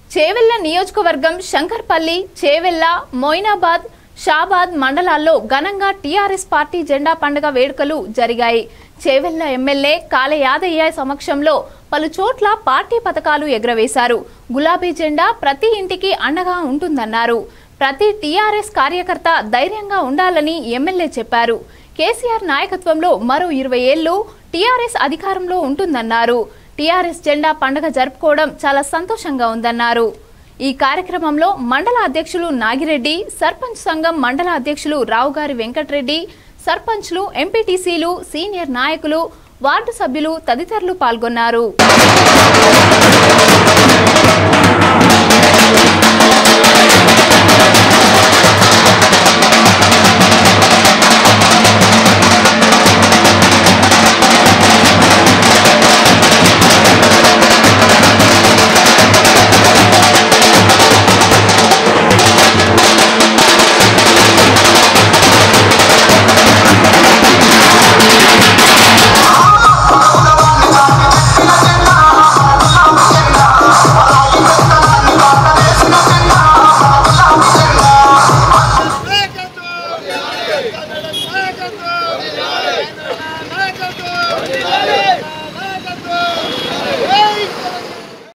చేవెళ్ల నియోజకవర్గం శంకర్పల్లి చేవెళ్ల మొయినాబాద్ షాబాద్ మండలాల్లో ఘనంగా టీఆర్ఎస్ పార్టీ జెండా పండుగ వేడుకలు జరిగాయి చేవెళ్ల ఎమ్మెల్యే కాళ యాదయ్య సమక్షంలో పలు చోట్ల పార్టీ పథకాలు ఎగురవేశారు గులాబీ జెండా ప్రతి ఇంటికి అండగా ఉంటుందన్నారు ప్రతి టీఆర్ఎస్ కార్యకర్త ధైర్యంగా ఉండాలని ఎమ్మెల్యే చెప్పారు కేసీఆర్ నాయకత్వంలో మరో ఇరవై ఏళ్లు టీఆర్ఎస్ అధికారంలో ఉంటుందన్నారు టీఆర్ఎస్ జెండా పండుగ జరుపుకోవడం చాలా సంతోషంగా ఉందన్నారు ఈ కార్యక్రమంలో మండల అధ్యక్షులు నాగిరెడ్డి సర్పంచ్ సంఘం మండల అధ్యక్షులు రావుగారి వెంకటరెడ్డి సర్పంచ్లు ఎంపీటీసీలు సీనియర్ నాయకులు వార్డు సభ్యులు తదితరులు పాల్గొన్నారు నాయకత్వం నాయకత్వం